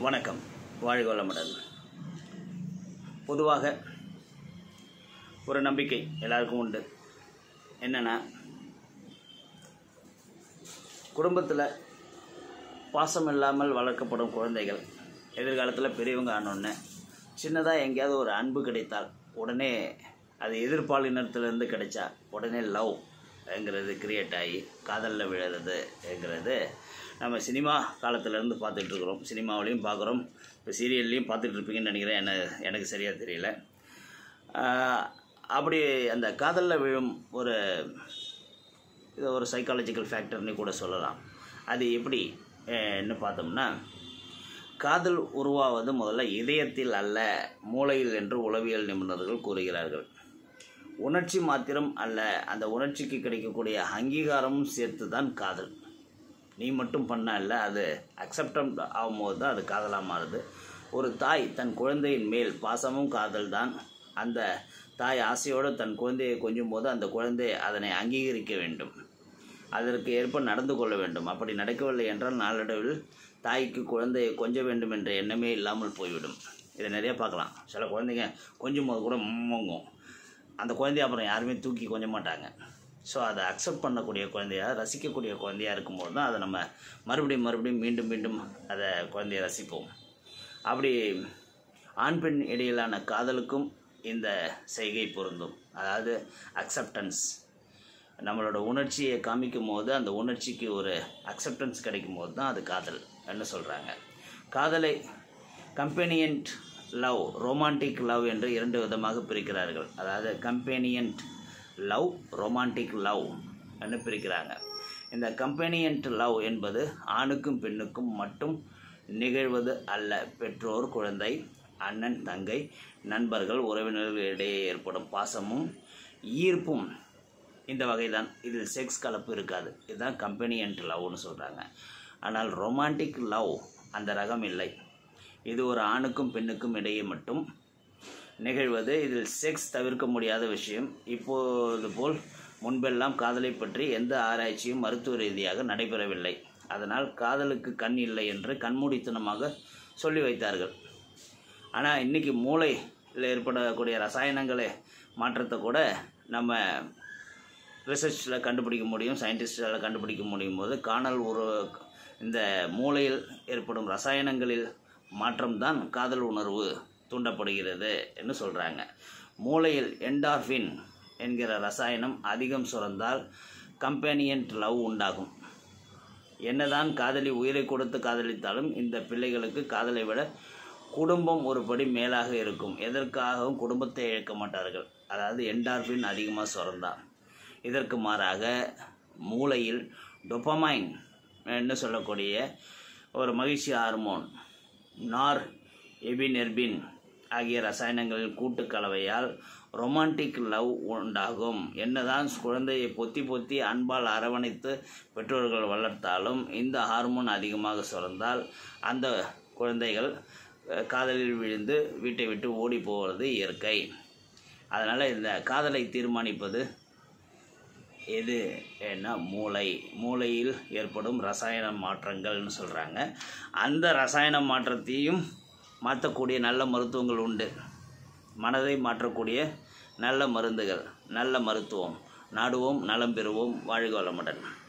வணக்கம் வாழ்க வளமுடன் பொதுவாக ஒரு நம்பிக்கை எல்லாருக்கும் உண்டு என்னென்னா குடும்பத்தில் பாசம் இல்லாமல் வளர்க்கப்படும் குழந்தைகள் எதிர்காலத்தில் பெரியவங்க ஆனோடனே சின்னதாக எங்கேயாவது ஒரு அன்பு கிடைத்தால் உடனே அது எதிர்பாலினத்திலேருந்து கிடைச்சா உடனே லவ்ங்கிறது கிரியேட் ஆகி காதலில் விழுறதுங்கிறது நம்ம சினிமா காலத்துலேருந்து பார்த்துட்ருக்குறோம் சினிமாவிலையும் பார்க்குறோம் இப்போ சீரியல்லையும் பார்த்துட்டு இருப்பீங்கன்னு நினைக்கிறேன் என்ன எனக்கு சரியாக தெரியல ஆஹ் அப்படி அந்த காதலில் விழும் ஒரு இது ஒரு சைக்காலஜிக்கல் ஃபேக்டர்னு கூட சொல்லலாம் அது எப்படி என்ன பார்த்தோம்னா காதல் உருவாவது முதல்ல இதயத்தில் அல்ல மூளையில் என்று உளவியல் நிபுணர்கள் கூறுகிறார்கள் உணர்ச்சி மாத்திரம் அல்ல அந்த உணர்ச்சிக்கு கிடைக்கக்கூடிய அங்கீகாரமும் சேர்த்து தான் காதல் நீ மட்டும் பண்ண இல்லை அது அக்செப்டம் ஆகும்போது தான் அது காதலாக மாறுது ஒரு தாய் தன் குழந்தையின் மேல் பாசமும் காதல் தான் அந்த தாய் ஆசையோடு தன் குழந்தையை கொஞ்சும் போது அந்த குழந்தை அதனை அங்கீகரிக்க வேண்டும் அதற்கு ஏற்ப நடந்து கொள்ள வேண்டும் அப்படி நடக்கவில்லை என்றால் நாளடைவில் தாய்க்கு குழந்தையை கொஞ்ச வேண்டும் என்ற எண்ணமே இல்லாமல் போய்விடும் இதை நிறைய பார்க்கலாம் சில குழந்தைங்க கொஞ்சம் போது கூட மூங்கும் அந்த குழந்தைய அப்புறம் யாருமே தூக்கி கொஞ்ச மாட்டாங்க ஸோ அதை அக்செப்ட் பண்ணக்கூடிய குழந்தையா ரசிக்கக்கூடிய குழந்தையா இருக்கும்போது தான் அதை நம்ம மறுபடியும் மறுபடியும் மீண்டும் மீண்டும் அதை குழந்தைய ரசிப்போம் அப்படி ஆண் பெண் இடையிலான காதலுக்கும் இந்த செய்கை பொருந்தும் அதாவது அக்செப்டன்ஸ் நம்மளோட உணர்ச்சியை காமிக்கும் போது அந்த உணர்ச்சிக்கு ஒரு அக்செப்டன்ஸ் கிடைக்கும் போது தான் அது காதல் என்ன சொல்கிறாங்க காதலை கம்பெனியன்ட் லவ் ரொமான்டிக் லவ் என்று இரண்டு விதமாக பிரிக்கிறார்கள் அதாவது கம்பெனியன்ட் லவ் ரொமான்டிக் லவ் என்று பிரிக்கிறாங்க இந்த கம்பெனியன்ட் லவ் என்பது ஆணுக்கும் பெண்ணுக்கும் மட்டும் நிகழ்வது அல்ல பெற்றோர் குழந்தை அண்ணன் தங்கை நண்பர்கள் உறவினர்கள் இடையே ஏற்படும் பாசமும் ஈர்ப்பும் இந்த வகை தான் இதில் செக்ஸ் கலப்பு இருக்காது இதுதான் கம்பெனியன்ட் லவ்னு சொல்கிறாங்க ஆனால் ரொமான்டிக் லவ் அந்த ரகம் இல்லை இது ஒரு ஆணுக்கும் பெண்ணுக்கும் இடையே மட்டும் நிகழ்வது இதில் செக்ஸ் தவிர்க்க முடியாத விஷயம் இப்போது போல் முன்பெல்லாம் காதலை பற்றி எந்த ஆராய்ச்சியும் மருத்துவ ரீதியாக நடைபெறவில்லை அதனால் காதலுக்கு கண் இல்லை என்று கண்மூடித்தனமாக சொல்லி வைத்தார்கள் ஆனால் இன்றைக்கி மூளையில் ஏற்படக்கூடிய ரசாயனங்களை மாற்றத்தை கூட நம்ம ரிசர்ச்சில் கண்டுபிடிக்க முடியும் சயின்டிஸ்டால் கண்டுபிடிக்க முடியும் போது காணல் ஒரு இந்த மூளையில் ஏற்படும் ரசாயனங்களில் மாற்றம்தான் காதல் உணர்வு தூண்டப்படுகிறது என்று சொல்கிறாங்க மூளையில் என்டார்ஃபின் என்கிற ரசாயனம் அதிகம் சுரந்தால் கம்பேனியன்ட் லவ் உண்டாகும் என்னதான் காதலி உயிரை கொடுத்து காதலித்தாலும் இந்த பிள்ளைகளுக்கு காதலை விட குடும்பம் ஒரு படி மேலாக இருக்கும் எதற்காகவும் குடும்பத்தை இழக்க மாட்டார்கள் அதாவது என்டார்பின் அதிகமாக சுரந்தான் இதற்கு மாறாக மூளையில் டொப்பமைன் என்று சொல்லக்கூடிய ஒரு மகிழ்ச்சி ஹார்மோன் நார் எபினெர்பின் ஆகிய ரசாயனங்களின் கூட்டு கலவையால் ரொமான்டிக் லவ் உண்டாகும் என்னதான் குழந்தையை பொத்தி பொத்தி அன்பால் அரவணைத்து பெற்றோர்கள் வளர்த்தாலும் இந்த ஹார்மோன் அதிகமாக சுரந்தால் அந்த குழந்தைகள் அஹ், காதலில் விழுந்து வீட்டை விட்டு ஓடி போவது இயற்கை அதனால் இந்த காதலை தீர்மானிப்பது எது ஏன்னா மூளை மூளையில் ஏற்படும் ரசாயன மாற்றங்கள்னு சொல்கிறாங்க அந்த ரசாயன மாற்றத்தையும் மாற்றக்கூடிய நல்ல மருத்துவங்கள் உண்டு மனதை மாற்றக்கூடிய நல்ல மருந்துகள் நல்ல மருத்துவம் நாடுவோம் நலம் பெறுவோம் வாழ்க வளமுடன்